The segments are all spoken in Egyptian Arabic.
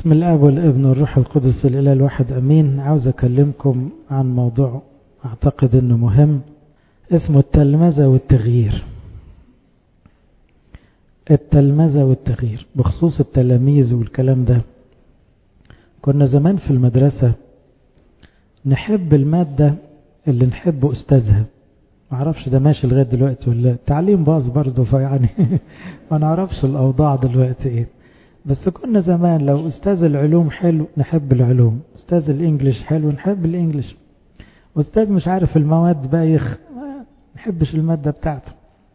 بسم الله والابن والروح القدس الإله الواحد أمين عاوز أكلمكم عن موضوع أعتقد أنه مهم اسمه التلمذة والتغيير التلمذة والتغيير بخصوص التلاميذ والكلام ده كنا زمان في المدرسة نحب المادة اللي نحب أستاذها معرفش ده ماشي لغاية دلوقتي ولا التعليم باظ برضه فيعني ما نعرفش الأوضاع دلوقتي إيه بس كنا زمان لو أستاذ العلوم حلو نحب العلوم أستاذ الإنجليش حلو نحب الإنجليش أستاذ مش عارف المواد بايخ ما نحبش المادة بتاعته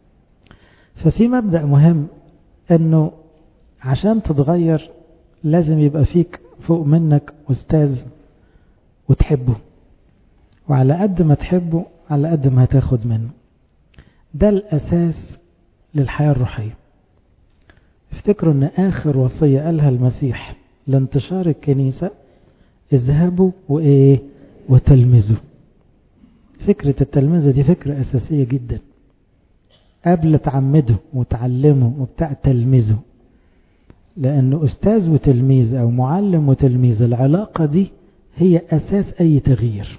ففي مبدأ مهم أنه عشان تتغير لازم يبقى فيك فوق منك أستاذ وتحبه وعلى قد ما تحبه على قد ما هتاخد منه ده الأساس للحياة الروحية افتكروا ان اخر وصية قالها المسيح لانتشار الكنيسة اذهبوا وايه وتلمذوا فكرة التلمذة دي فكرة اساسية جدا قبل تعمده وتعلمه وبتاع تلمذه لانه استاذ وتلميذ او معلم وتلميذ العلاقة دي هي اساس اي تغيير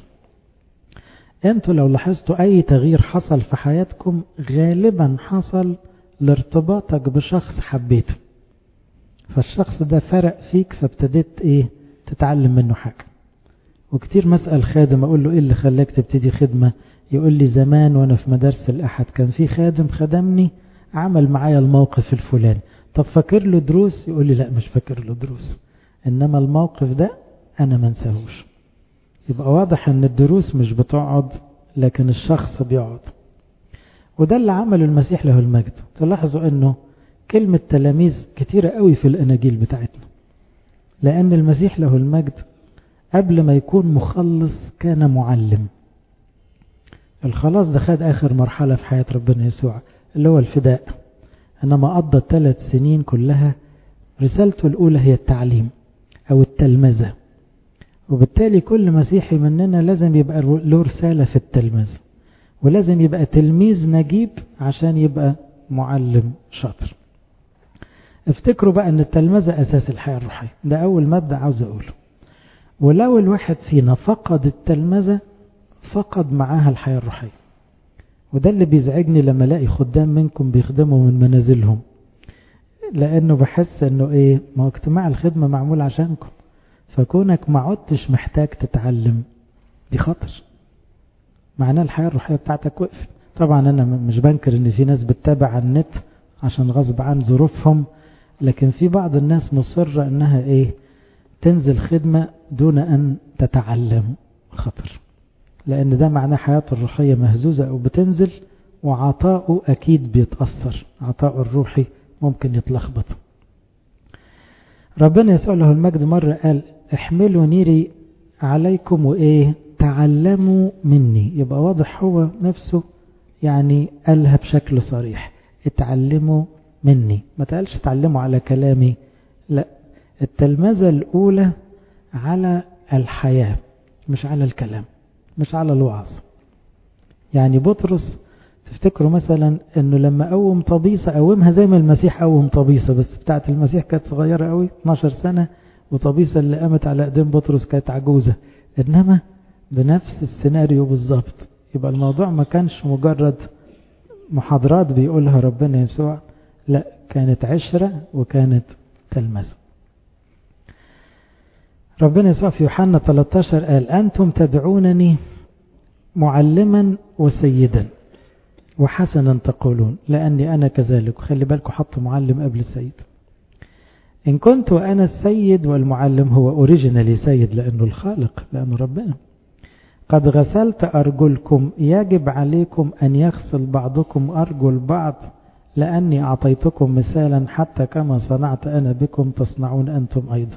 انتوا لو لاحظتوا اي تغيير حصل في حياتكم غالبا حصل لارتباطك بشخص حبيته فالشخص ده فرق فيك فابتديت ايه تتعلم منه حاجة وكتير مسأل خادم اقول له ايه اللي خلاك تبتدي خدمة يقول لي زمان وانا في مدارس الاحد كان في خادم خدمني عمل معايا الموقف الفلاني طب فاكر له دروس يقول لي لا مش فاكر له دروس انما الموقف ده انا ما انساهوش يبقى واضح ان الدروس مش بتقعد لكن الشخص بيقعد وده اللي عمله المسيح له المجد تلاحظوا انه كلمة تلاميذ كتيرة قوي في الاناجيل بتاعتنا لان المسيح له المجد قبل ما يكون مخلص كان معلم الخلاص ده خد اخر مرحلة في حياة ربنا يسوع اللي هو الفداء انما قضى الثلاث سنين كلها رسالته الاولى هي التعليم او التلمذة وبالتالي كل مسيحي مننا لازم يبقى له رسالة في التلمذة ولازم يبقى تلميذ نجيب عشان يبقى معلم شاطر افتكروا بقى ان التلمذة اساس الحياة الروحية ده اول مبدأ عاوز اقوله ولو الواحد فينا فقد التلمذة فقد معاها الحياة الروحية وده اللي بيزعجني لما الاقي خدام منكم بيخدموا من منازلهم لانه بحس انه ايه ما هو اجتماع الخدمة معمول عشانكم فكونك ما عدتش محتاج تتعلم دي خطر معناه الحياة الروحية بتاعتك وقفت طبعا أنا مش بنكر إن في ناس بتتابع على النت عشان غصب عن ظروفهم لكن في بعض الناس مصرة إنها إيه تنزل خدمة دون أن تتعلم خطر لأن ده معناه حياته الروحية مهزوزة أو بتنزل وعطاؤه أكيد بيتأثر عطاؤه الروحي ممكن يتلخبط ربنا يسأل له المجد مرة قال احملوا نيري عليكم وإيه تعلموا مني يبقى واضح هو نفسه يعني قالها بشكل صريح اتعلموا مني ما تقالش اتعلموا على كلامي لا التلمذة الأولى على الحياة مش على الكلام مش على الوعظ يعني بطرس تفتكروا مثلا انه لما قوم طبيسة قومها زي ما المسيح قوم طبيسة بس بتاعت المسيح كانت صغيرة قوي 12 سنة وطبيسة اللي قامت على ايدين بطرس كانت عجوزة انما بنفس السيناريو بالظبط يبقى الموضوع ما كانش مجرد محاضرات بيقولها ربنا يسوع لا كانت عشرة وكانت تلمذة ربنا يسوع في يوحنا 13 قال أنتم تدعونني معلما وسيدا وحسنا تقولون لأني أنا كذلك خلي بالكم حط معلم قبل السيد إن كنت وأنا السيد والمعلم هو أوريجينالي سيد لأنه الخالق لأنه ربنا قد غسلت أرجلكم يجب عليكم أن يغسل بعضكم أرجل بعض لأني أعطيتكم مثالا حتى كما صنعت أنا بكم تصنعون أنتم أيضا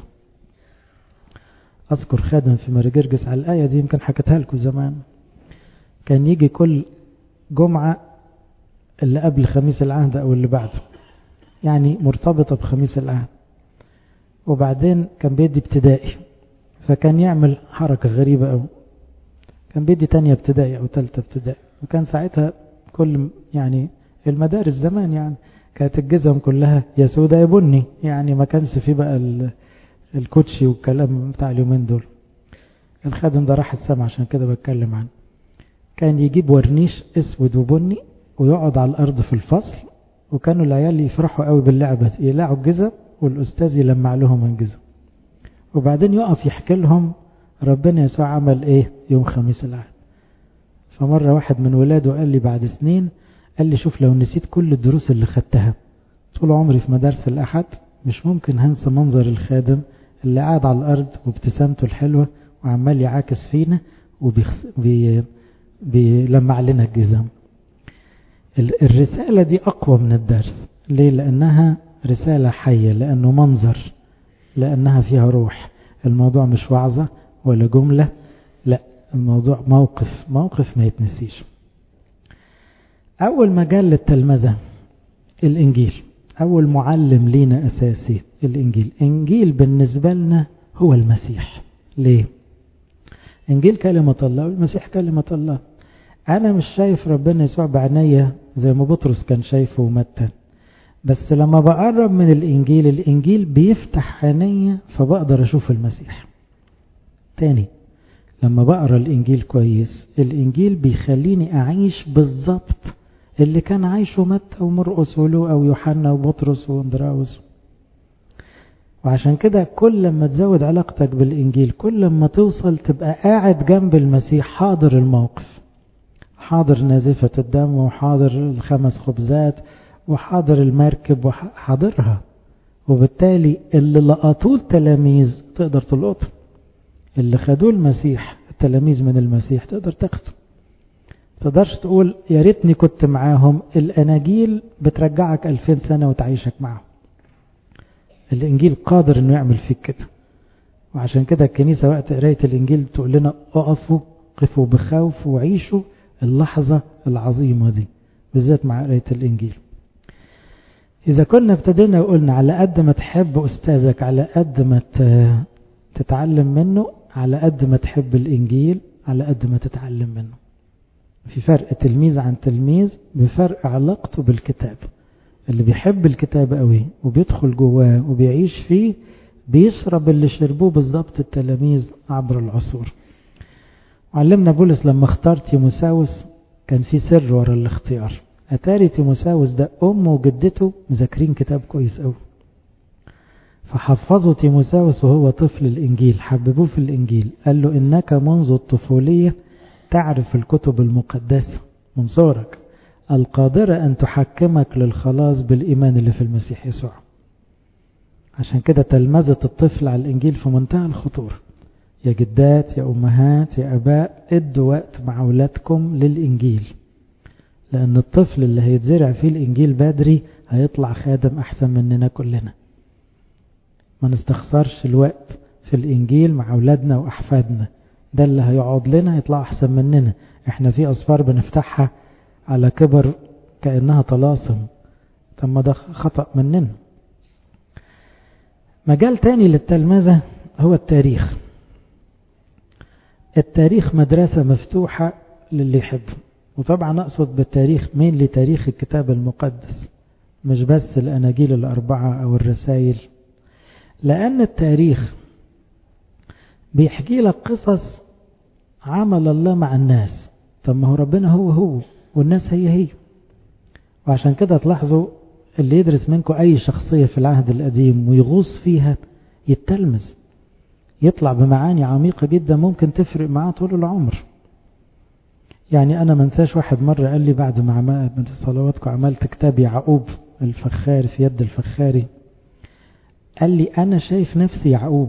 أذكر خادم في مرجرجس على الآية دي يمكن حكتها لكم زمان كان يجي كل جمعة اللي قبل خميس العهد أو اللي بعده يعني مرتبطة بخميس العهد وبعدين كان بيدي ابتدائي فكان يعمل حركة غريبة أو كان بيدي تانية ابتدائي أو تالتة ابتدائي وكان ساعتها كل يعني المدارس زمان يعني كانت الجزم كلها يا سودا يا بني يعني ما كانش في بقى الكوتشي والكلام بتاع اليومين دول الخادم ده راح السما عشان كده بتكلم عنه كان يجيب ورنيش اسود وبني ويقعد على الارض في الفصل وكانوا العيال يفرحوا قوي باللعبة يقلعوا الجزم والأستاذ يلمع لهم الجزم وبعدين يقف يحكي لهم ربنا يسوع عمل ايه يوم خميس العهد فمرة واحد من ولاده قال لي بعد سنين قال لي شوف لو نسيت كل الدروس اللي خدتها طول عمري في مدارس الأحد مش ممكن هنسى منظر الخادم اللي قاعد على الأرض وابتسامته الحلوة وعمال يعاكس فينا وبيلمع لنا الجزم الرسالة دي أقوى من الدرس ليه لأنها رسالة حية لأنه منظر لأنها فيها روح الموضوع مش وعظة ولا جملة لا الموضوع موقف موقف ما يتنسيش أول مجال للتلمذة الإنجيل أول معلم لينا أساسي الإنجيل إنجيل بالنسبة لنا هو المسيح ليه إنجيل كلمة الله والمسيح كلمة الله أنا مش شايف ربنا يسوع بعناية زي ما بطرس كان شايفه ومتى بس لما بقرب من الإنجيل الإنجيل بيفتح عينيا فبقدر أشوف المسيح تاني لما بقرا الإنجيل كويس الإنجيل بيخليني أعيش بالظبط اللي كان عايشه متى ومرقس ولوقا ويوحنا وبطرس واندراوس وعشان كده كل لما تزود علاقتك بالإنجيل كل لما توصل تبقى قاعد جنب المسيح حاضر الموقف حاضر نازفة الدم وحاضر الخمس خبزات وحاضر المركب وحاضرها وبالتالي اللي لقطوه التلاميذ تقدر تلقطه اللي خدوه المسيح التلاميذ من المسيح تقدر تاخده تقدرش تقول يا ريتني كنت معاهم الاناجيل بترجعك 2000 سنه وتعيشك معاهم الانجيل قادر انه يعمل فيك كده وعشان كده الكنيسه وقت قرايه الانجيل تقول لنا اقفوا قفوا بخوف وعيشوا اللحظه العظيمه دي بالذات مع قرايه الانجيل اذا كنا ابتدينا وقلنا على قد ما تحب استاذك على قد ما تتعلم منه على قد ما تحب الانجيل على قد ما تتعلم منه في فرق تلميذ عن تلميذ بفرق علاقته بالكتاب اللي بيحب الكتاب قوي وبيدخل جواه وبيعيش فيه بيشرب اللي شربوه بالظبط التلاميذ عبر العصور علمنا بولس لما اختار تيموساوس كان في سر ورا الاختيار اتاري تيموساوس ده امه وجدته مذاكرين كتاب كويس قوي فحفظوا تيموساوس وهو طفل الانجيل حببوه في الانجيل قال له انك منذ الطفوليه تعرف الكتب المقدسة من صورك القادرة أن تحكمك للخلاص بالإيمان اللي في المسيح يسوع عشان كده تلمذة الطفل على الإنجيل في منتهى الخطورة يا جدات يا أمهات يا أباء ادوا وقت مع أولادكم للإنجيل لأن الطفل اللي هيتزرع فيه الإنجيل بدري هيطلع خادم أحسن مننا كلنا ما نستخسرش الوقت في الإنجيل مع أولادنا وأحفادنا ده اللي هيقعد لنا يطلع أحسن مننا احنا في أصفار بنفتحها على كبر كأنها طلاسم طب ما ده خطأ مننا مجال تاني للتلمذة هو التاريخ التاريخ مدرسة مفتوحة للي يحبه وطبعا أقصد بالتاريخ مين لتاريخ الكتاب المقدس مش بس الأناجيل الأربعة أو الرسائل لأن التاريخ بيحكي لك قصص عمل الله مع الناس طب ما هو ربنا هو هو والناس هي هي وعشان كده تلاحظوا اللي يدرس منكم أي شخصية في العهد القديم ويغوص فيها يتلمذ يطلع بمعاني عميقة جدا ممكن تفرق معاه طول العمر يعني أنا منساش واحد مرة قال لي بعد ما عملت صلواتكم عملت كتاب يعقوب الفخاري في يد الفخاري قال لي أنا شايف نفسي يعقوب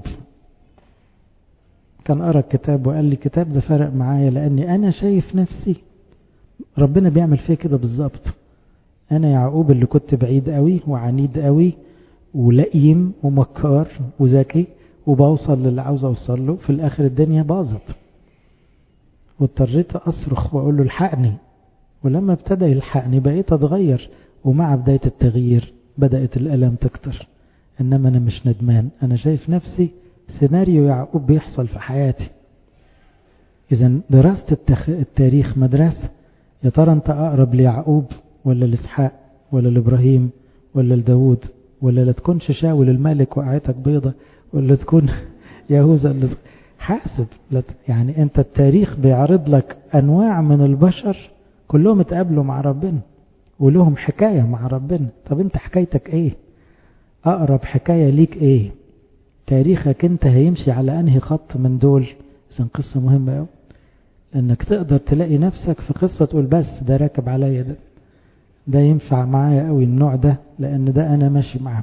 كان قرأ الكتاب وقال لي الكتاب ده فرق معايا لأني أنا شايف نفسي ربنا بيعمل فيا كده بالظبط أنا يعقوب اللي كنت بعيد قوي وعنيد قوي ولئيم ومكار وذكي وبوصل للي عاوز أوصل له في الآخر الدنيا باظت واضطريت أصرخ وأقول له الحقني ولما ابتدى يلحقني بقيت أتغير ومع بداية التغيير بدأت الألم تكتر إنما أنا مش ندمان أنا شايف نفسي سيناريو يعقوب بيحصل في حياتي إذا دراسة التخ... التاريخ مدرسة يا ترى أنت أقرب ليعقوب ولا لإسحاق ولا لإبراهيم ولا لداود ولا لا تكونش شاول الملك وقعتك بيضة ولا تكون يهوذا اللي حاسب يعني انت التاريخ بيعرض لك انواع من البشر كلهم اتقابلوا مع ربنا ولهم حكاية مع ربنا طب انت حكايتك ايه اقرب حكاية ليك ايه تاريخك انت هيمشي على انهي خط من دول اذا قصة مهمة قوي لانك تقدر تلاقي نفسك في قصة تقول بس ده راكب عليا ده ده ينفع معايا قوي النوع ده لان ده انا ماشي معاه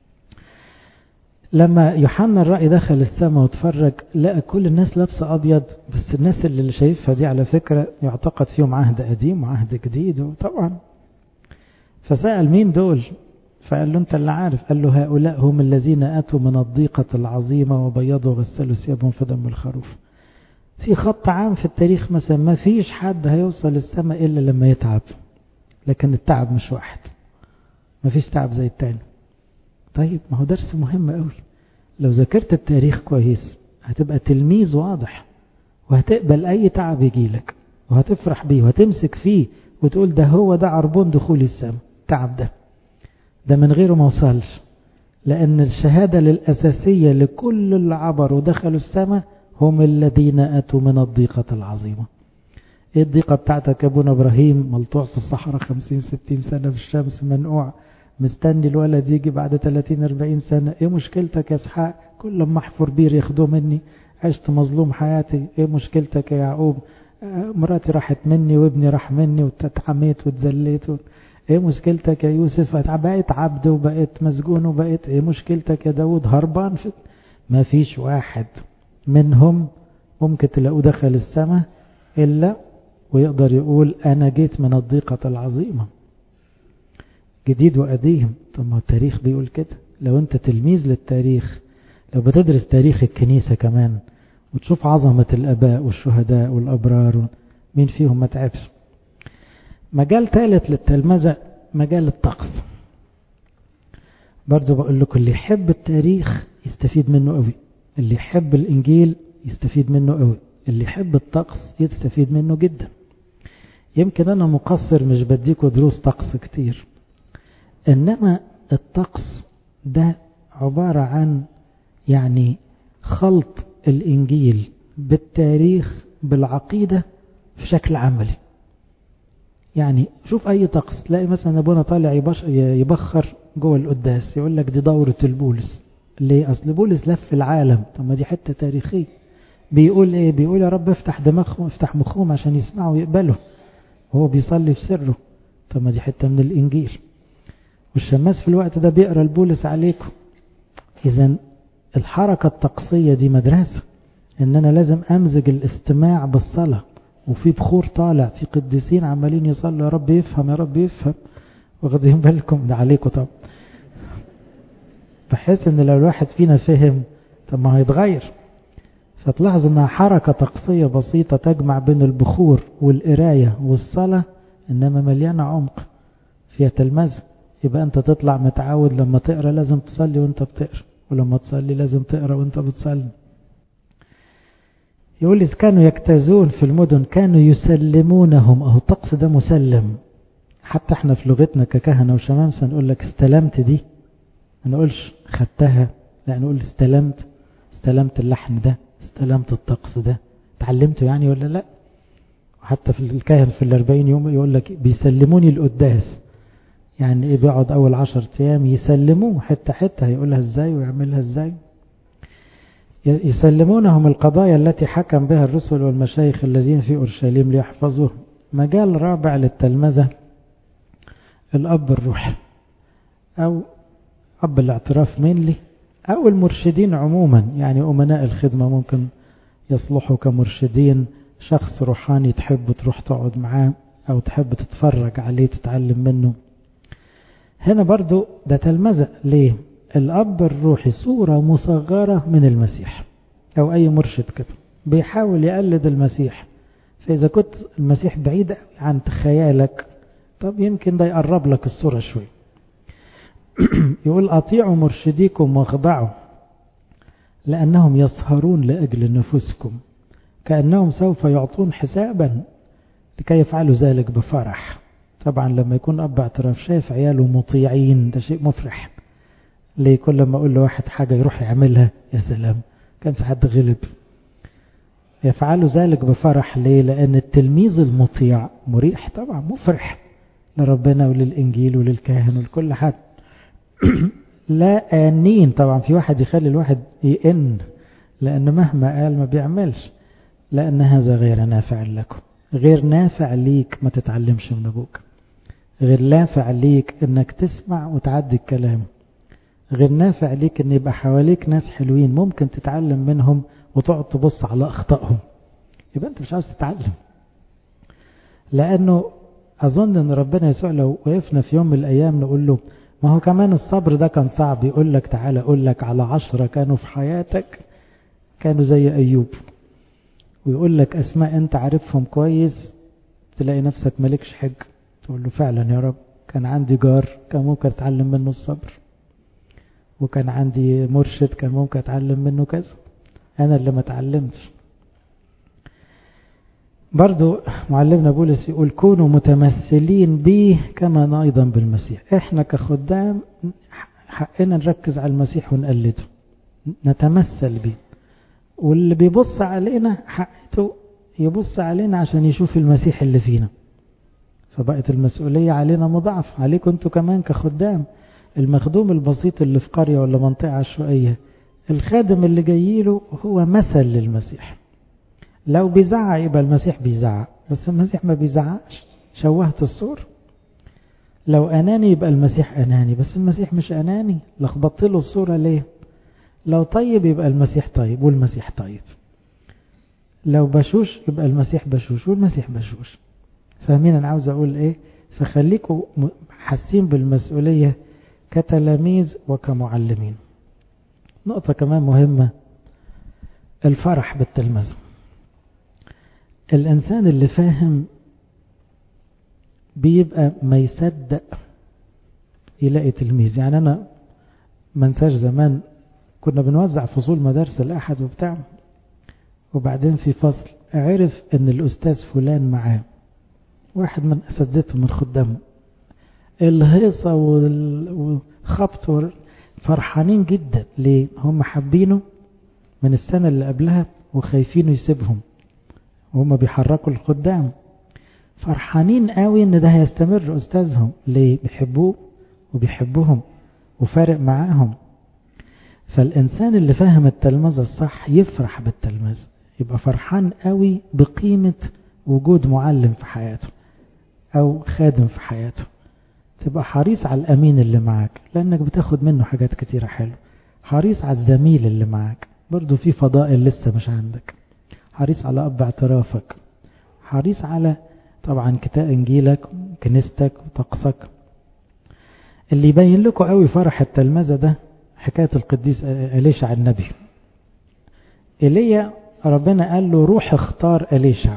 لما يوحنا الرأي دخل السماء واتفرج لقى كل الناس لابسة أبيض بس الناس اللي شايفها دي على فكرة يعتقد فيهم عهد قديم وعهد جديد وطبعا فسأل مين دول فقال له أنت اللي عارف قال له هؤلاء هم الذين أتوا من الضيقة العظيمة وبيضوا غسلوا ثيابهم في دم الخروف في خط عام في التاريخ مثلا ما فيش حد هيوصل السماء إلا لما يتعب لكن التعب مش واحد ما فيش تعب زي التاني طيب ما هو درس مهم قوي لو ذاكرت التاريخ كويس هتبقى تلميذ واضح وهتقبل اي تعب يجيلك وهتفرح بيه وهتمسك فيه وتقول ده هو ده عربون دخول السماء التعب ده ده من غيره ما وصلش لان الشهادة للأساسية لكل اللي عبروا ودخلوا السماء هم الذين أتوا من الضيقة العظيمة ايه الضيقة بتاعتك يا ابونا ابراهيم ملطوع في الصحراء خمسين ستين سنة في الشمس منقوع مستني الولد يجي بعد 30 40 سنة ايه مشكلتك يا اسحاق كل لما احفر بير ياخدوه مني عشت مظلوم حياتي ايه مشكلتك يا يعقوب آه مراتي راحت مني وابني راح مني واتعميت واتذليت و... ايه مشكلتك يا يوسف بقيت عبد وبقيت مسجون وبقيت ايه مشكلتك يا داود هربان في ما فيش واحد منهم ممكن تلاقوه دخل السماء الا ويقدر يقول انا جيت من الضيقة العظيمة جديد وقديم طب ما التاريخ بيقول كده لو انت تلميذ للتاريخ لو بتدرس تاريخ الكنيسة كمان وتشوف عظمة الأباء والشهداء والأبرار مين فيهم ما تعبش مجال ثالث للتلمذة مجال الطقس برضو بقول لكم اللي يحب التاريخ يستفيد منه قوي اللي يحب الإنجيل يستفيد منه قوي اللي يحب الطقس يستفيد منه جدا يمكن أنا مقصر مش بديكوا دروس طقس كتير إنما الطقس ده عبارة عن يعني خلط الإنجيل بالتاريخ بالعقيدة في شكل عملي يعني شوف أي طقس تلاقي مثلا أبونا طالع يبخر جوه القداس يقول لك دي دورة البولس ليه أصل بولس لف العالم طب ما دي حتة تاريخية بيقول إيه بيقول يا رب افتح دماغهم افتح مخهم عشان يسمعوا ويقبلوا وهو بيصلي في سره طب ما دي حتة من الإنجيل والشماس في الوقت ده بيقرا البولس عليكم اذا الحركة الطقسية دي مدرسة ان انا لازم امزج الاستماع بالصلاة وفي بخور طالع في قديسين عمالين يصلوا يا رب يفهم يا رب يفهم واخدين بالكم ده عليكم طب بحيث ان لو الواحد فينا فهم طب ما هيتغير فتلاحظ انها حركة طقسية بسيطة تجمع بين البخور والقراية والصلاة انما مليانة عمق فيها تلمذة يبقى انت تطلع متعود لما تقرا لازم تصلي وانت بتقرا ولما تصلي لازم تقرا وانت بتصلي يقول إذ كانوا يجتازون في المدن كانوا يسلمونهم أهو الطقس ده مسلم حتى احنا في لغتنا ككهنة وشمامسة نقول لك استلمت دي ما نقولش خدتها لا نقول استلمت استلمت اللحن ده استلمت الطقس ده تعلمته يعني ولا لا وحتى في الكاهن في الأربعين يوم يقول لك بيسلموني القداس يعني ايه بيقعد اول عشر ايام يسلموه حتة حتة هيقولها ازاي ويعملها ازاي يسلمونهم القضايا التي حكم بها الرسل والمشايخ الذين في أورشليم ليحفظوه مجال رابع للتلمذة الأب الروحي أو أب الاعتراف مينلي أو المرشدين عموما يعني أمناء الخدمة ممكن يصلحوا كمرشدين شخص روحاني تحب تروح تقعد معاه أو تحب تتفرج عليه تتعلم منه هنا برضو ده تلمذة ليه الأب الروحي صورة مصغرة من المسيح أو أي مرشد كده بيحاول يقلد المسيح فإذا كنت المسيح بعيد عن خيالك طب يمكن ده يقرب لك الصورة شوي يقول أطيعوا مرشديكم واخضعوا لأنهم يسهرون لأجل نفوسكم كأنهم سوف يعطون حسابا لكي يفعلوا ذلك بفرح طبعا لما يكون أب اعتراف شايف عياله مطيعين ده شيء مفرح ليه كل ما أقول له واحد حاجة يروح يعملها يا سلام كان في حد غلب يفعل ذلك بفرح ليه لأن التلميذ المطيع مريح طبعا مفرح لربنا وللإنجيل وللكاهن ولكل حد لا آنين طبعا في واحد يخلي الواحد يئن لأن مهما قال ما بيعملش لأن هذا غير نافع لكم غير نافع ليك ما تتعلمش من أبوك غير نافع ليك انك تسمع وتعدي الكلام غير نافع ليك ان يبقى حواليك ناس حلوين ممكن تتعلم منهم وتقعد تبص على اخطائهم يبقى انت مش عاوز تتعلم لانه اظن ان ربنا يسوع لو وقفنا في يوم من الايام نقول له ما هو كمان الصبر ده كان صعب يقول لك تعالى اقول لك على عشرة كانوا في حياتك كانوا زي ايوب ويقول لك اسماء انت عارفهم كويس تلاقي نفسك مالكش حج تقول له فعلا يا رب كان عندي جار كان ممكن اتعلم منه الصبر وكان عندي مرشد كان ممكن اتعلم منه كذا انا اللي ما اتعلمتش برضو معلمنا بولس يقول كونوا متمثلين به كما ايضا بالمسيح احنا كخدام حقنا نركز على المسيح ونقلده نتمثل به واللي بيبص علينا حقته يبص علينا عشان يشوف المسيح اللي فينا فبقت المسؤولية علينا مضاعفة عليكم انتوا كمان كخدام المخدوم البسيط اللي في قرية ولا منطقة عشوائية الخادم اللي جاي له هو مثل للمسيح لو بيزعق يبقى المسيح بيزعق بس المسيح ما بيزعقش شوهت الصور لو أناني يبقى المسيح أناني بس المسيح مش أناني لخبطت له الصورة ليه لو طيب يبقى المسيح طيب والمسيح طيب لو بشوش يبقى المسيح بشوش والمسيح بشوش فاهمين انا عاوز اقول ايه فخليكم حاسين بالمسؤولية كتلاميذ وكمعلمين نقطة كمان مهمة الفرح بالتلمذة الإنسان اللي فاهم بيبقى ما يصدق يلاقي تلميذ يعني أنا ما انساش زمان كنا بنوزع فصول مدارس الأحد وبتاع وبعدين في فصل عرف ان الأستاذ فلان معاه واحد من أساتذته من خدامه الهيصة والخبط فرحانين جدا ليه هم حابينه من السنة اللي قبلها وخايفينه يسيبهم وهم بيحركوا الخدام فرحانين قوي ان ده هيستمر استاذهم ليه بيحبوه وبيحبوهم وفارق معاهم فالانسان اللي فاهم التلمذة الصح يفرح بالتلمذة يبقى فرحان قوي بقيمة وجود معلم في حياته او خادم في حياته تبقى حريص على الامين اللي معاك لانك بتاخد منه حاجات كتيرة حلوة حريص على الزميل اللي معاك برضو في فضائل لسه مش عندك حريص على اب اعترافك حريص على طبعا كتاب انجيلك كنيستك وطقسك اللي يبين لكم قوي فرح التلمذة ده حكاية القديس أليشع النبي إيليا ربنا قال له روح اختار أليشع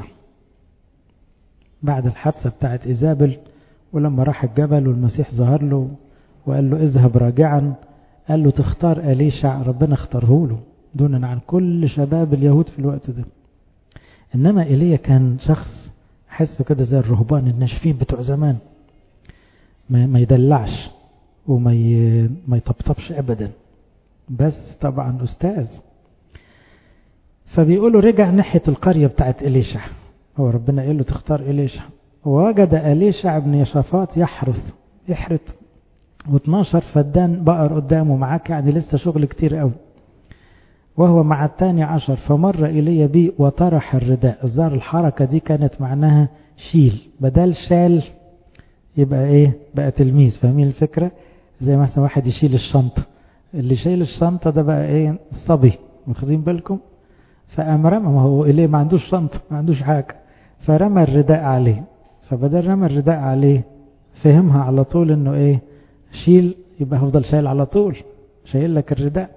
بعد الحادثة بتاعت إيزابل ولما راح الجبل والمسيح ظهر له وقال له اذهب راجعا قال له تختار أليشع ربنا اختاره له دونا عن كل شباب اليهود في الوقت ده إنما إيليا كان شخص حسه كده زي الرهبان الناشفين بتوع زمان ما, ما يدلعش وما ي... ما يطبطبش ابدا بس طبعا استاذ فبيقولوا رجع ناحية القرية بتاعت إليشع هو ربنا قال له تختار إليشع ووجد إليشع ابن يشافاط يحرث يحرث و12 فدان بقر قدامه معاك يعني لسه شغل كتير قوي وهو مع الثاني عشر فمر إلي بي وطرح الرداء الظاهر الحركة دي كانت معناها شيل بدل شال يبقى ايه بقى تلميذ فاهمين الفكرة زي مثلا واحد يشيل الشنطة اللي شايل الشنطة ده بقى ايه صبي واخدين بالكم فقام رمى ما هو إليه ما عندوش شنطة ما عندوش حاجة فرمى الرداء عليه فبدل رمى الرداء عليه فهمها على طول انه ايه شيل يبقى هفضل شايل على طول شايل لك الرداء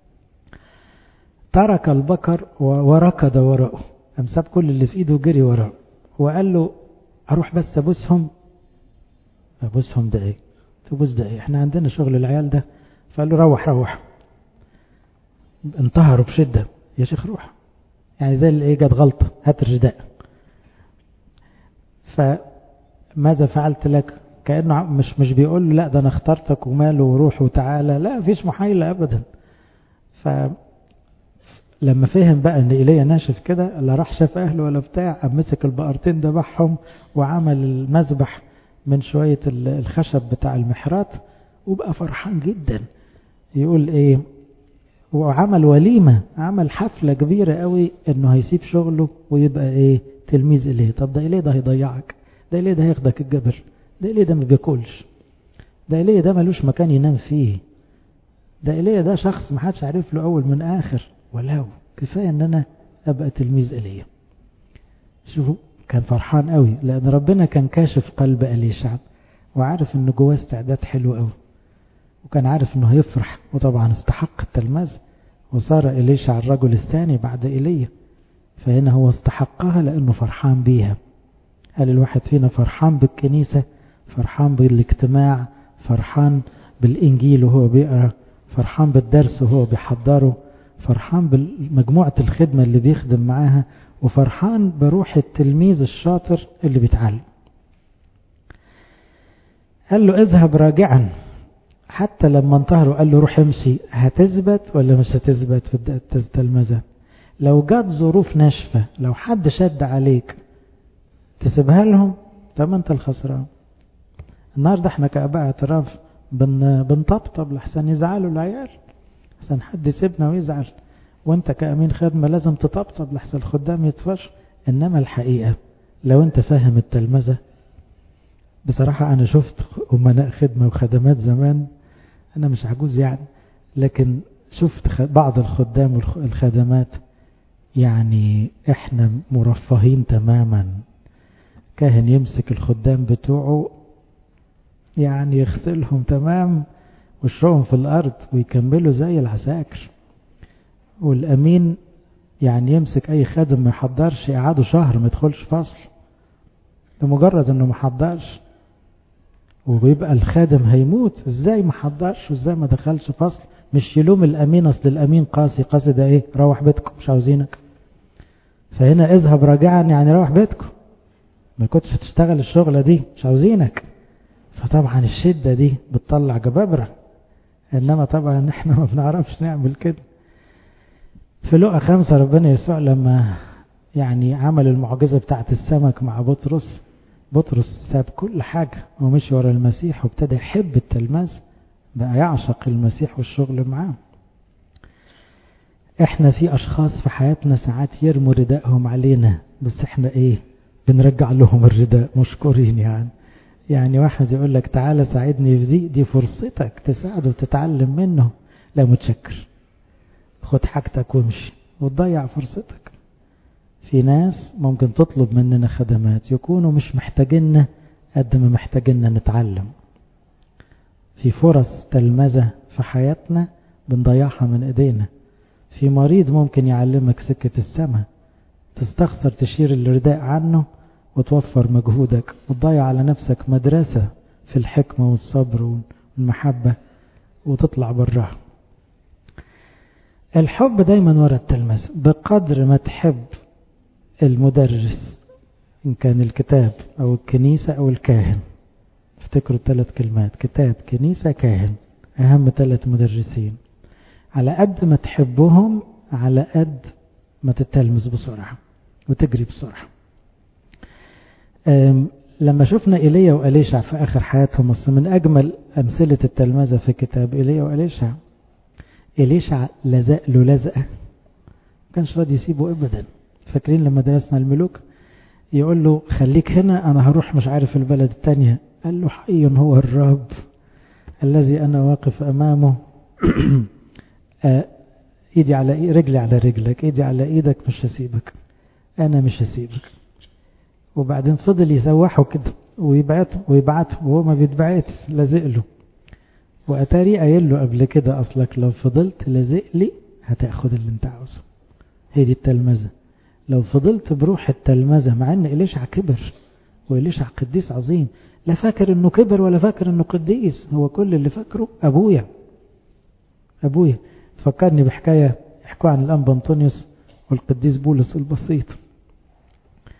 ترك البكر وركض وراءه قام ساب كل اللي في ايده وجري وراه وقال له اروح بس ابوسهم ابوسهم ده ايه تبوس ده ايه احنا عندنا شغل العيال ده فقال له روح روح انتهروا بشدة يا شيخ روح يعني زي اللي ايه جت غلطة هات الرداء فماذا فعلت لك كأنه مش مش بيقول له لا ده أنا اخترتك وماله وروح وتعالى لا مفيش محايلة أبدا ف لما فهم بقى ان ايليا ناشف كده لا راح شاف اهله ولا بتاع قام مسك البقرتين ذبحهم وعمل المذبح من شويه الخشب بتاع المحرات وبقى فرحان جدا يقول ايه وعمل وليمه عمل حفله كبيره قوي انه هيسيب شغله ويبقى ايه تلميذ ايليا طب ده ايليا ده هيضيعك ده ايليا ده هياخدك الجبل ده ايليا ده ما بياكلش ده ايليا ده ملوش مكان ينام فيه ده ايليا ده شخص ما حدش عارف له اول من اخر ولو كفايه ان انا ابقى تلميذ ايليا شوفوا كان فرحان قوي لان ربنا كان كاشف قلب اليشع وعارف ان جواه استعداد حلو قوي وكان عارف انه هيفرح وطبعا استحق التلمذ وصار اليشع الرجل الثاني بعد ايليا فهنا هو استحقها لانه فرحان بيها هل الواحد فينا فرحان بالكنيسه فرحان بالاجتماع فرحان بالانجيل وهو بيقرا فرحان بالدرس وهو بيحضره فرحان بمجموعة الخدمة اللي بيخدم معاها وفرحان بروح التلميذ الشاطر اللي بيتعلم قال له اذهب راجعا حتى لما انتهروا قال له روح امشي هتثبت ولا مش هتثبت في التلمذة لو جات ظروف ناشفة لو حد شد عليك تسيبها لهم طب انت الخسران النهارده احنا كاباء اعتراف بن بنطبطب لحسن يزعلوا العيال عشان حد يسيبنا ويزعل وانت كأمين خدمة لازم تطبطب لحسن الخدام يتفش انما الحقيقة لو انت فاهم التلمذة بصراحة انا شفت امناء خدمة وخدمات زمان انا مش عجوز يعني لكن شفت بعض الخدام والخدمات يعني احنا مرفهين تماما كاهن يمسك الخدام بتوعه يعني يغسلهم تمام وشهم في الأرض ويكملوا زي العساكر والأمين يعني يمسك أي خادم ما يحضرش يقعدوا شهر ما يدخلش فصل لمجرد انه ما حضرش ويبقى الخادم هيموت ازاي ما حضرش وازاي ما دخلش فصل مش يلوم الامين اصل الامين قاسي قاسي ده ايه روح بيتكم مش عاوزينك فهنا اذهب راجعا يعني روح بيتكم ما كنتش هتشتغل الشغلة دي مش عاوزينك فطبعا الشدة دي بتطلع جبابرة انما طبعا احنا ما بنعرفش نعمل كده في لقى خمسة ربنا يسوع لما يعني عمل المعجزة بتاعت السمك مع بطرس بطرس ساب كل حاجة ومشي ورا المسيح وابتدى يحب التلمذ بقى يعشق المسيح والشغل معاه احنا في اشخاص في حياتنا ساعات يرموا ردائهم علينا بس احنا ايه بنرجع لهم الرداء مشكورين يعني يعني واحد يقول لك تعالى ساعدني في دي دي فرصتك تساعده وتتعلم منه لا متشكر خد حاجتك وامشي وتضيع فرصتك في ناس ممكن تطلب مننا خدمات يكونوا مش محتاجيننا قد ما محتاجيننا نتعلم في فرص تلمذة في حياتنا بنضيعها من ايدينا في مريض ممكن يعلمك سكة السماء تستخسر تشير الرداء عنه وتوفر مجهودك وتضيع على نفسك مدرسة في الحكمة والصبر والمحبة وتطلع براها الحب دايما ورا التلمذة بقدر ما تحب المدرس إن كان الكتاب أو الكنيسة أو الكاهن افتكروا الثلاث كلمات كتاب كنيسة كاهن أهم ثلاث مدرسين على قد ما تحبهم على قد ما تتلمذ بسرعة وتجري بسرعة لما شفنا إيليا وأليشع في آخر حياتهم أصلا من أجمل أمثلة التلمذة في كتاب إيليا وأليشع إليشع لزق له لزقة كانش راضي يسيبه أبدا فاكرين لما درسنا الملوك يقول له خليك هنا أنا هروح مش عارف البلد التانية قال له حي هو الرب الذي أنا واقف أمامه ايدي على إيدي رجلي على رجلك ايدي على ايدك مش هسيبك انا مش هسيبك وبعدين فضل يسوحه كده ويبعته ويبعته وهو ما بيتبعتش لازق له واتاري قايل له قبل كده اصلك لو فضلت لازق لي هتاخد اللي انت عاوزه هي دي التلمذه لو فضلت بروح التلمذه مع ان اليشع كبر واليشع قديس عظيم لا فاكر انه كبر ولا فاكر انه قديس هو كل اللي فاكره ابويا ابويا تفكرني بحكايه يحكوا عن الانبا انطونيوس والقديس بولس البسيط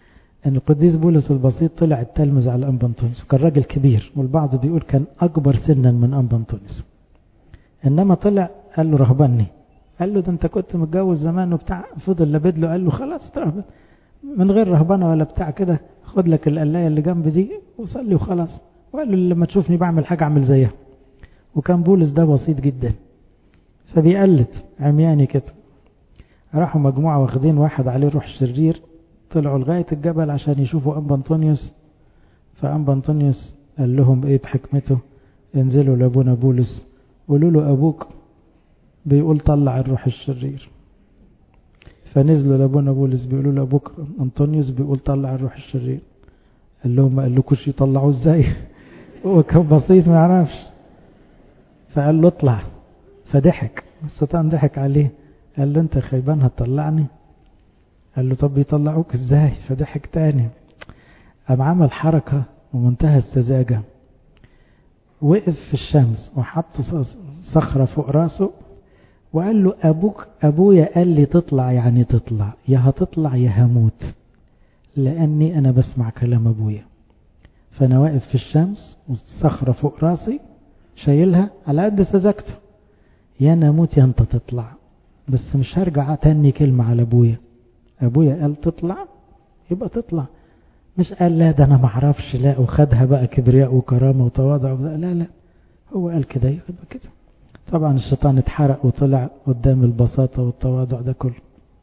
ان القديس بولس البسيط طلع التلمذ على انبا انطونيوس وكان راجل كبير والبعض بيقول كان اكبر سنا من انبا انطونيوس انما طلع قال له رهبني قال له ده انت كنت متجوز زمان وبتاع فضل لبد له قال له خلاص ترهبن من غير رهبنه ولا بتاع كده خد لك القلايه اللي جنب دي وصلي وخلاص وقال له لما تشوفني بعمل حاجه اعمل زيها وكان بولس ده بسيط جدا فبيقلد عمياني كده راحوا مجموعة واخدين واحد عليه روح شرير طلعوا لغاية الجبل عشان يشوفوا أنبا أنطونيوس فأنبا أنطونيوس قال لهم إيه بحكمته انزلوا لأبونا بولس قولوا له أبوك بيقول طلع الروح الشرير فنزلوا لأبونا بولس بيقولوا له أبوك أنطونيوس بيقول طلع الروح الشرير قال لهم ما قالكوش يطلعوه ازاي هو كان بسيط ما يعرفش فقال له اطلع فضحك الشيطان ضحك عليه قال له انت خيبان هتطلعني قال له طب بيطلعوك ازاي فضحك تاني قام عمل حركة ومنتهى السذاجة وقف في الشمس وحط صخرة فوق راسه وقال له أبوك أبويا قال لي تطلع يعني تطلع يا هتطلع يا هموت لأني أنا بسمع كلام أبويا فأنا واقف في الشمس والصخرة فوق راسي شايلها على قد سذاجته يا نموت يا أنت تطلع بس مش هرجع تاني كلمة على أبويا أبويا قال تطلع يبقى تطلع مش قال لا ده أنا معرفش لا وخدها بقى كبرياء وكرامة وتواضع لا لا هو قال كده يبقى كده طبعا الشيطان اتحرق وطلع قدام البساطة والتواضع ده كله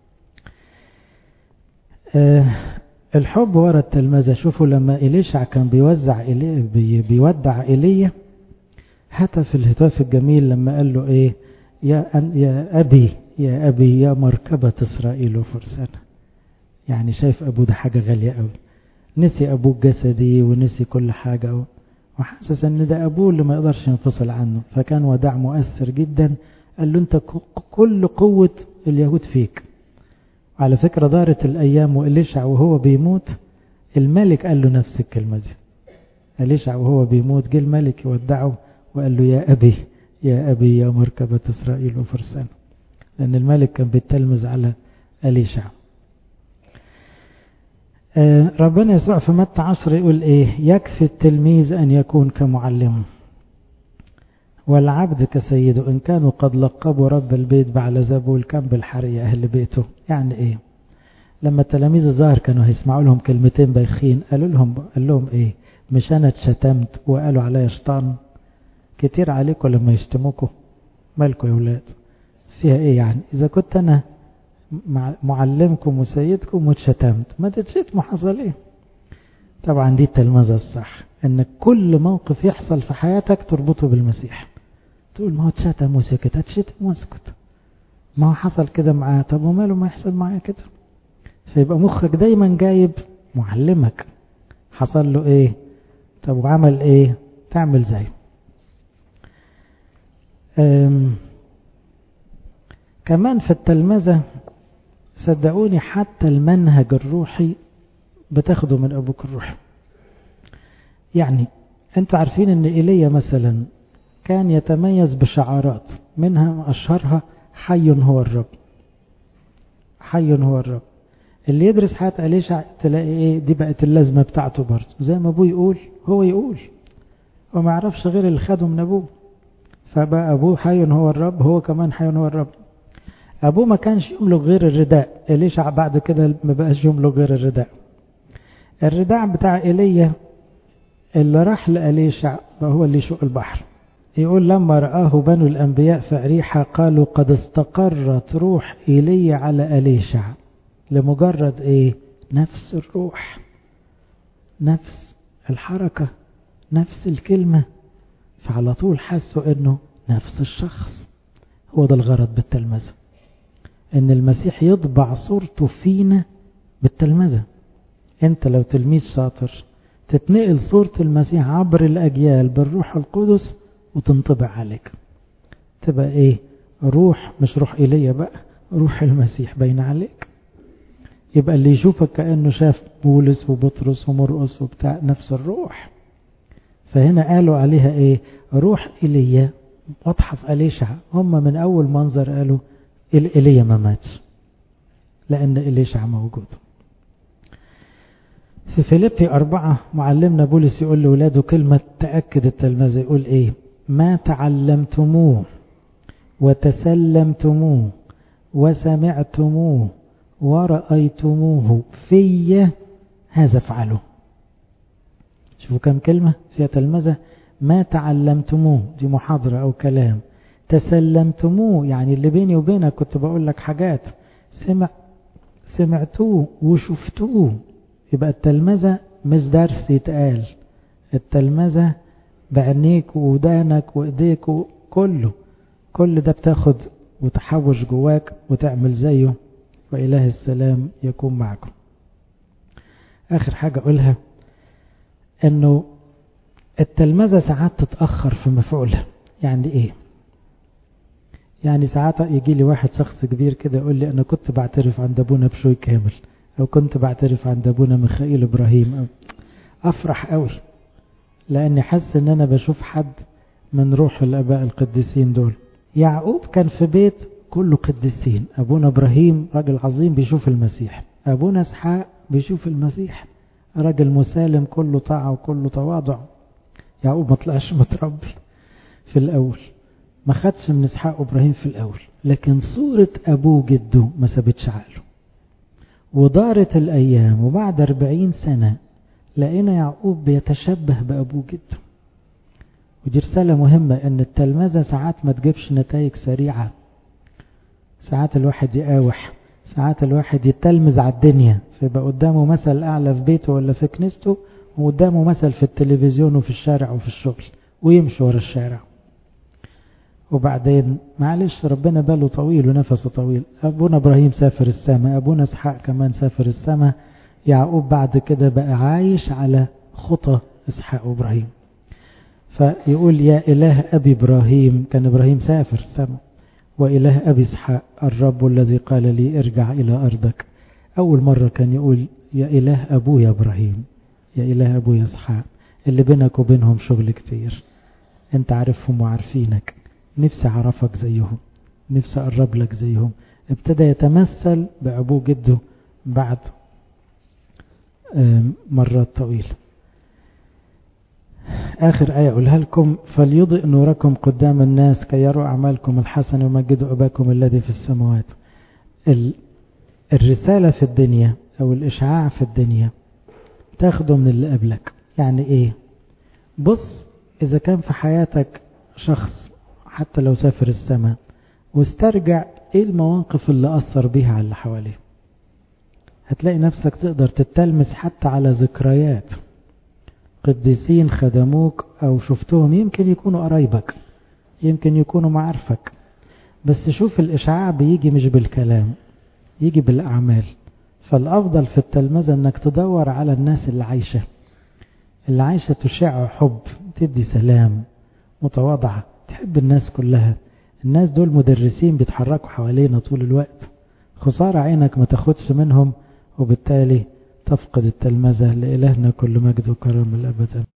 أه الحب ورا التلمذة شوفوا لما إليشع كان بيوزع إلي بي بيودع إيليا هتف الهتاف الجميل لما قال له إيه يا, أن يا أبي يا أبي يا مركبة إسرائيل وفرسانة يعني شايف أبوه ده حاجة غالية قوي نسي أبوه جسدي ونسي كل حاجة وحاسس أن ده أبوه اللي ما يقدرش ينفصل عنه فكان وداع مؤثر جدا قال له أنت كل قوة اليهود فيك على فكرة دارت الأيام وإليشع وهو بيموت الملك قال له نفس الكلمة دي إليشع وهو بيموت جه الملك يودعه وقال له يا أبي يا أبي يا مركبة إسرائيل وفرسان لأن الملك كان بيتلمذ على أليشع آه ربنا يسوع في متى عشر يقول إيه يكفي التلميذ أن يكون كمعلمه والعبد كسيده إن كانوا قد لقبوا رب البيت بعل زبول كان بالحرية أهل بيته يعني إيه لما التلاميذ الظاهر كانوا هيسمعوا لهم كلمتين بايخين قالوا لهم قال لهم إيه مش أنا اتشتمت وقالوا عليا شيطان كتير عليكم لما يشتموكوا مالكم يا ولاد فيها ايه يعني اذا كنت انا معلمكم وسيدكم واتشتمت ما تتشتموا حصل ايه طبعا دي التلمذة الصح ان كل موقف يحصل في حياتك تربطه بالمسيح تقول ما هو اتشتم وسكت اتشتم واسكت ما هو حصل كده معاه طب وماله ما يحصل معايا كده فيبقى مخك دايما جايب معلمك حصل له ايه طب وعمل ايه تعمل زيه كمان في التلمذة صدقوني حتى المنهج الروحي بتاخده من أبوك الروحي يعني انتوا عارفين ان إيليا مثلا كان يتميز بشعارات منها أشهرها حي هو الرب حي هو الرب اللي يدرس حياة أليشع تلاقي ايه دي بقت اللازمة بتاعته برضه زي ما ابوه يقول هو يقول وما يعرفش غير اللي خده من ابوه فبقى ابوه حي هو الرب هو كمان حي هو الرب ابوه ما كانش يملك غير الرداء إليشع بعد كده ما بقاش يملك غير الرداء الرداء بتاع ايليا اللي راح لأليشع هو اللي يشق البحر يقول لما رآه بنو الأنبياء في أريحة قالوا قد استقرت روح إيليا على أليشع لمجرد إيه نفس الروح نفس الحركة نفس الكلمة فعلى طول حسوا انه نفس الشخص هو ده الغرض بالتلمذة ان المسيح يطبع صورته فينا بالتلمذة انت لو تلميذ شاطر تتنقل صورة المسيح عبر الأجيال بالروح القدس وتنطبع عليك تبقى ايه روح مش روح إيليا بقى روح المسيح بين عليك يبقى اللي يشوفك كأنه شاف بولس وبطرس ومرقس وبتاع نفس الروح فهنا قالوا عليها ايه روح إيليا واضحة في أليشع هم من أول منظر قالوا إيليا ما ماتش لأن إليشع موجود في فيليبي أربعة معلمنا بولس يقول لأولاده كلمة تأكد التلمذة يقول إيه ما تعلمتموه وتسلمتموه وسمعتموه ورأيتموه في هذا افعلوا شوفوا كم كلمة فيها تلمذة ما تعلمتموه دي محاضرة أو كلام تسلمتموه يعني اللي بيني وبينك كنت بقول لك حاجات سمع سمعتوه وشفتوه يبقى التلمذة مش درس يتقال التلمذة بعينيك وودانك وايديك كله كل ده بتاخد وتحوش جواك وتعمل زيه وإله السلام يكون معكم آخر حاجة أقولها أنه التلمذة ساعات تتأخر في مفعولها يعني إيه يعني ساعات يجي لي واحد شخص كبير كده يقول لي أنا كنت بعترف عند أبونا بشوي كامل أو كنت بعترف عند أبونا ميخائيل إبراهيم أو أفرح قوي لأني حاسس أن أنا بشوف حد من روح الآباء القديسين دول يعقوب كان في بيت كله قديسين أبونا إبراهيم راجل عظيم بيشوف المسيح أبونا إسحاق بيشوف المسيح راجل مسالم كله طاعة وكله تواضع يعقوب ما طلعش متربي في الأول ما خدش من إسحاق وإبراهيم في الأول لكن صورة أبوه جده ما سابتش عقله ودارت الأيام وبعد أربعين سنة لقينا يعقوب بيتشبه بأبوه جده ودي رسالة مهمة أن التلمذة ساعات ما تجيبش نتائج سريعة ساعات الواحد يقاوح ساعات الواحد يتلمذ على الدنيا فيبقى قدامه مثل أعلى في بيته ولا في كنيسته وقدامه مثل في التلفزيون وفي الشارع وفي الشغل ويمشي ورا الشارع وبعدين معلش ربنا باله طويل ونفسه طويل أبونا إبراهيم سافر السماء أبونا إسحاق كمان سافر السماء يعقوب بعد كده بقى عايش على خطى إسحاق وإبراهيم فيقول يا إله أبي إبراهيم كان إبراهيم سافر السماء وإله أبي إسحاق الرب الذي قال لي ارجع إلى أرضك أول مرة كان يقول يا إله أبويا إبراهيم يا إله أبويا إسحاق اللي بينك وبينهم شغل كتير انت عارفهم وعارفينك نفسي أعرفك زيهم نفسي أقرب لك زيهم ابتدى يتمثل بأبوه جده بعد مرات طويلة آخر آية أقولها لكم فليضئ نوركم قدام الناس كي يروا أعمالكم الحسنة ومجدوا أباكم الذي في السماوات الرسالة في الدنيا أو الإشعاع في الدنيا تاخده من اللي قبلك يعني إيه بص إذا كان في حياتك شخص حتى لو سافر السماء واسترجع إيه المواقف اللي أثر بيها على اللي حواليه هتلاقي نفسك تقدر تتلمس حتى على ذكريات قديسين خدموك أو شفتهم يمكن يكونوا قرايبك يمكن يكونوا معارفك بس شوف الإشعاع بيجي مش بالكلام يجي بالأعمال فالأفضل في التلمذة أنك تدور على الناس اللي عايشة اللي عايشة تشع حب تدي سلام متواضعة تحب الناس كلها الناس دول مدرسين بيتحركوا حوالينا طول الوقت خسارة عينك ما تاخدش منهم وبالتالي تفقد التلمذة لإلهنا كل مجد وكرم الأبد